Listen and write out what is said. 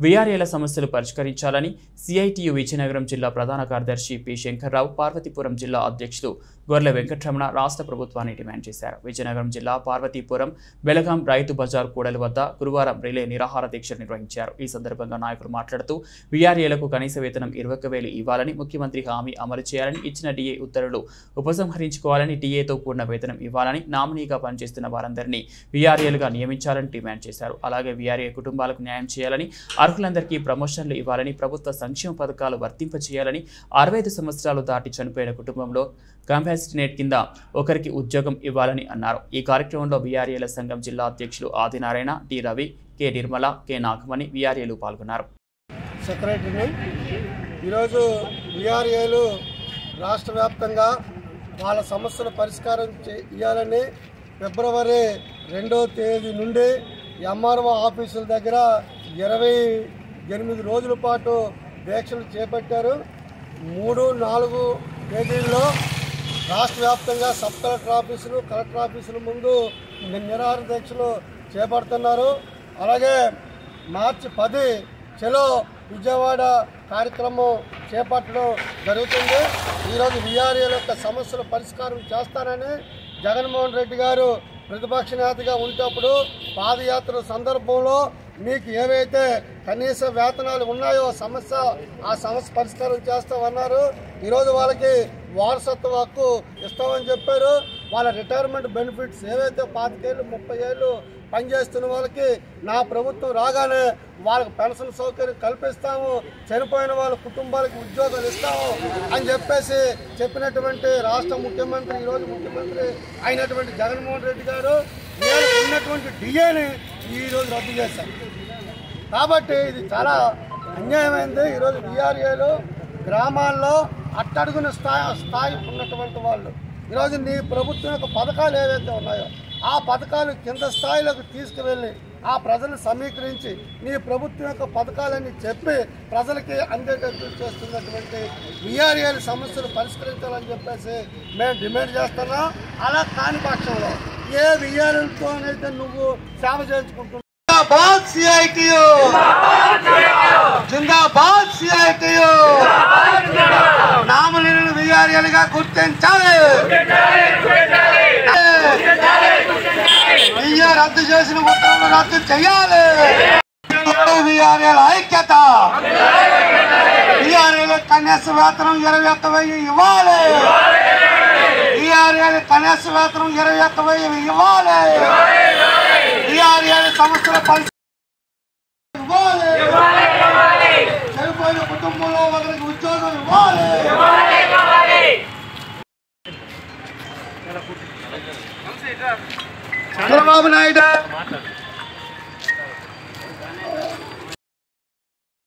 వీఆర్ఏల సమస్యలు పరిష్కరించాలని సిఐటియు విజయనగరం జిల్లా ప్రధాన కార్యదర్శి పి శంకర్రావు పార్వతీపురం జిల్లా అధ్యక్షులు గొర్రె వెంకటరమణ రాష్ట్ర ప్రభుత్వాన్ని డిమాండ్ చేశారు విజయనగరం జిల్లా పార్వతీపురం బెలగాం రైతు బజార్ కూడలి వద్ద గురువారం రిలే నిరాహార దీక్ష నిర్వహించారు ఈ సందర్భంగా నాయకులు మాట్లాడుతూ వీఆర్ఏలకు కనీస వేతనం ఇరవై ఒక్క వేలు ఇవ్వాలని ముఖ్యమంత్రి హామీ అమలు చేయాలని ఇచ్చిన డిఏ ఉత్తర్వులు ఉపసంహరించుకోవాలని డిఏతో కూడిన వేతనం ఇవ్వాలని నామినీగా పనిచేస్తున్న వారందరినీ వీఆర్ఏలుగా నియమించాలని డిమాండ్ చేశారు అలాగే వీఆర్ఏ కుటుంబాలకు న్యాయం చేయాలని అర్హులందరికీ ప్రమోషన్లు ఇవ్వాలని ప్రభుత్వ సంక్షేమ పథకాలు వర్తింపచేయాలని అరవై ఐదు సంవత్సరాలు దాటి చనిపోయిన కుటుంబంలో కంపాసినేట్ కింద ఒకరికి ఉద్యోగం ఇవ్వాలని అన్నారు ఈ కార్యక్రమంలో వీఆర్ఏల సంఘం జిల్లా అధ్యక్షులు Adinarayana T Ravi K Nirmala K Nagamani వీఆర్ఏలు పాల్గొన్నారు సెక్రటరీని ఈరోజు విఆర్ఏలు రాష్ట్ర వ్యాప్తంగా వాళ్ళ సమస్యల పరిష్కారం చేయాలని ఫిబ్రవరి రెండో తేదీ నుండి ఎంఆర్ఓ ఆఫీసుల దగ్గర ఇరవై ఎనిమిది రోజుల పాటు దీక్షలు చేపట్టారు మూడు నాలుగు తేదీల్లో రాష్ట్ర వ్యాప్తంగా సబ్ కలెక్టర్ ఆఫీసులు కలెక్టర్ ఆఫీసుల ముందు ని- నిరాహార దీక్షలు చేపడుతున్నారు అలాగే మార్చి పది చెలో విజయవాడ కార్యక్రమం చేపట్టడం జరుగుతుంది ఈరోజు విఆర్ఏల యొక్క సమస్యల పరిష్కారం చేస్తానని జగన్మోహన్ రెడ్డి గారు ప్రతిపక్ష నేతగా ఉండేటప్పుడు పాదయాత్ర సందర్భంలో మీకు ఏవైతే కనీస వేతనాలు ఉన్నాయో సమస్య ఆ సమస్య పరిష్కారం చేస్తామన్నారు ఈరోజు వాళ్ళకి వారసత్వ హక్కు ఇస్తామని చెప్పారు వాళ్ళ రిటైర్మెంట్ బెనిఫిట్స్ ఏవైతే పాతికేళ్ళు ముప్పై ఏళ్ళు పనిచేస్తున్న వాళ్ళకి నా ప్రభుత్వం రాగానే వాళ్ళకి పెన్షన్ సౌకర్యం కల్పిస్తాము చనిపోయిన వాళ్ళ కుటుంబాలకు ఉద్యోగాలు ఇస్తాము అని చెప్పేసి చెప్పినటువంటి రాష్ట్ర ముఖ్యమంత్రి ఈరోజు ముఖ్యమంత్రి అయినటువంటి జగన్మోహన్ రెడ్డి గారు వీళ్ళకి ఉన్నటువంటి డిఏని ఈరోజు రద్దు చేశారు కాబట్టి ఇది చాలా అన్యాయమైంది ఈరోజు బీఆర్ఏలు గ్రామాల్లో అట్టడుగున స్థాయి స్థాయి ఉన్నటువంటి వాళ్ళు ఈరోజు నీ ప్రభుత్వం యొక్క పథకాలు ఏవైతే ఉన్నాయో ఆ పథకాలు కింద స్థాయిలోకి తీసుకువెళ్ళి ఆ ప్రజలు సమీకరించి నీ ప్రభుత్వం యొక్క పథకాలని చెప్పి ప్రజలకి అందేటట్టు చేస్తున్నటువంటి విఆర్ఏల సమస్యలు పరిష్కరించాలని చెప్పేసి మేము డిమాండ్ చేస్తున్నాం అలా కాని పక్షంలో ఏ విఆర్ఎల్తోనైతే నువ్వు సేవ చేయించుకుంటున్నావు జిందాబాద్ సిఐటియు జిందాబాద్ సిఐటియు నామలీలను విఆర్ఎల్గా గుర్తించాలి విఆ రద్దు చేసిన ఉత్తర్వులు రద్దు చేయాలి విఆర్ఎల్ ఐక్యత విఆర్ఎల్ కన్యాస వేతనం ఇరవై ఒక్క వెయ్యి ఇవ్వాలి విఆర్ఎల్ కన్యాస వేతనం ఇరవై ఒక్క వెయ్యి ఇవ్వాలి విఆర్ఎల్ సంస్థల పరిస్థితి ఇవ్వాలి చనిపోయిన కుటుంబంలో ఒకరికి ఉద్యోగం ఇవ్వాలి చంద్రబాబు నాయుడు